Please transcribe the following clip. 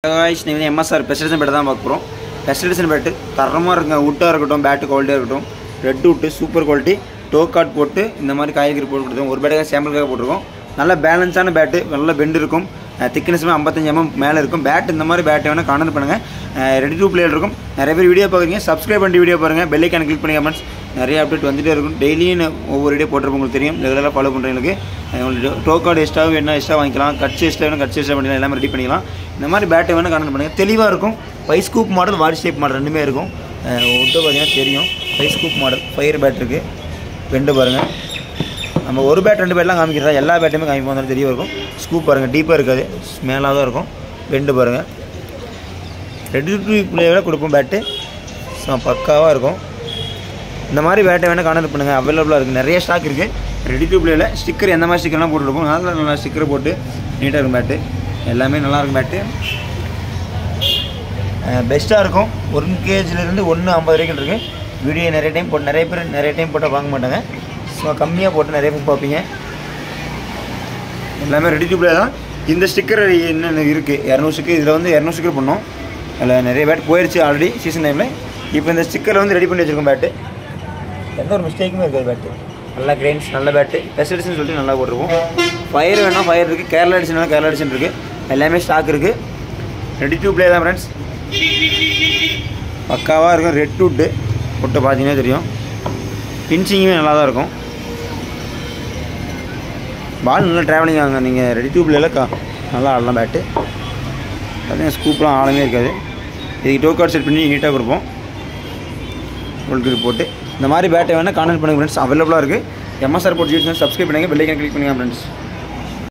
guys நீங்கள் MSR பெஸ்டிசன் பேட்டை தான் பார்க்க போகிறோம் பெஸ்டிசன் பேட்டு தரமாக இருக்குங்க வுட்டாக இருக்கட்டும் பேட்டு குவாலிட்டியாக இருக்கட்டும் red wood super quality toe guard போட்டு இந்த மாதிரி காய்கறி போட்டு கொடுத்தோம் ஒரு பேட்டுக்காக சாம்பிளுக்காக போட்டிருக்கோம் நல்ல பேலன்ஸான பேட்டு நல்ல பெண்ட் இருக்கும் திக்னஸுமே ஐம்பத்தஞ்சு எம்எம் மேலே இருக்கும் பேட் இந்த மாதிரி பேட்டை வேணால் கான்டெக்ட் பண்ணுங்கள் ரெடி டூ பிளேயர் இருக்கும் நிறைய பேர் வீடியோ பார்க்குறீங்க சப்ஸ்கிரைப் பண்ணி வீடியோ பாருங்கள் பெல்லைக்கான கிளிக் பண்ணி கமெண்ட்ஸ் நிறைய அப்டேட் வந்துட்டே இருக்கும் டெய்லியும் ஒவ்வொரு வீடியோ போட்டிருப்போம் உங்களுக்கு தெரியும் ரெகுலராக ஃபாலோ பண்ணுறவங்களுக்கு உங்களுக்கு டோ கார்டு எக்ஸ்ட்ரா வேணும் எக்ஸ்ட்ரா வாங்கிக்கலாம் கட்சி எக்ஸ்ட்ரா வேணும் கட்சி எக்ஸ்ட்ரா பண்ணிக்கலாம் எல்லாமே ரெடி பண்ணிக்கலாம் இந்த மாதிரி பேட்டை வேணால் கான்டெக்ட் பண்ணுங்கள் தெளிவாக இருக்கும் பை ஸ்கூப் மாடல் வாரி ஷேப் மாடல் ரெண்டுமே இருக்கும் விட்டு பார்த்தீங்கன்னா தெரியும் பை ஸ்கூப் மாடல் ஃபயர் பேட் இருக்குது ரெண்டு பாருங்கள் நம்ம ஒரு பேட் ரெண்டு பேட்லாம் காமிக்கிறதா எல்லா பேட்டுமே காமிப்போம் வந்தாலும் தெரிய இருக்கும் ஸ்கூப் பாருங்கள் டீப்பாக இருக்காது மேலாக தான் இருக்கும் ரெண்டு பாருங்கள் ரெடி டு பிளேயோட கொடுப்போம் பேட்டு ஸோ பக்காவாக இருக்கும் இந்த மாதிரி பேட்டை வேணால் கான்டாக்ட் பண்ணுங்கள் அவைலபிளாக இருக்குது நிறைய ஸ்டாக் இருக்குது ரெடி டு பிளேயில் ஸ்டிக்கர் எந்த மாதிரி ஸ்டிக்கர்லாம் போட்டுருப்போம் நல்ல நல்லா ஸ்டிக்கர் போட்டு நீட்டாக இருக்கும் பேட்டு எல்லாமே நல்லா இருக்கும் பேட்டு பெஸ்ட்டாக இருக்கும் ஒன் கேஜிலேருந்து ஒன்று ஐம்பது வரைக்கும் இருக்குது வீடியோ நிறைய டைம் போட்டு நிறைய பேர் நிறைய டைம் போட்டால் வாங்க மாட்டாங்க ஸோ கம்மியாக போட்டு நிறைய பேர் பார்ப்பீங்க எல்லாமே ரெடி டு ப்ளே தான் இந்த ஸ்டிக்கர் என்னென்ன இருக்குது இரநூறு ஸ்டிக்கர் இதில் வந்து இரநூறு ஸ்டிக்கர் பண்ணோம் அதில் நிறைய பேட் போயிடுச்சு ஆல்ரெடி சீசன் டைமில் இப்போ இந்த ஸ்டிக்கர் வந்து ரெடி பண்ணி வச்சுருக்கோம் பேட்டு எந்த ஒரு மிஸ்டேக்குமே இருக்காது பேட்டு நல்ல கிரெயின்ஸ் நல்ல பேட்டு ஃபெசிலிட்டிஸ்னு சொல்லிட்டு நல்லா போட்டிருக்கோம் ஃபயர் வேணால் ஃபயர் இருக்குது கேரளா எடிஷன் வேணால் கேரளா எடிஷன் இருக்குது எல்லாமே ஸ்டாக் இருக்குது ரெடி டு ப்ளே தான் ஃப்ரெண்ட்ஸ் பக்காவாக இருக்கும் ரெட் வுட்டு போட்டு பார்த்தீங்கன்னா தெரியும் பின்ச்சிங்குமே நல்லா தான் இருக்கும் பால் நல்லா ட்ராவலிங் ஆகுங்க நீங்கள் ரெடி டியூப்ல கா நல்லா ஆடலாம் பேட்டு பார்த்தீங்கன்னா ஸ்கூப்லாம் ஆழமே இருக்காது இதுக்கு டோ கார்ட் செட் பண்ணி நீட்டாக கொடுப்போம் உங்களுக்கு போட்டு இந்த மாதிரி பேட்டை வேணால் கான்டெக்ட் பண்ணுங்கள் ஃப்ரெண்ட்ஸ் அவைலபிளாக இருக்குது எம்எஸ்ஆர் போட்டு யூஸ் பண்ணி சப்ஸ்கிரைப் பண்ணுங்கள் பெல்லைக்கன் கிளிக் பண்ணுங்கள் ஃப்ரெண்ட்ஸ்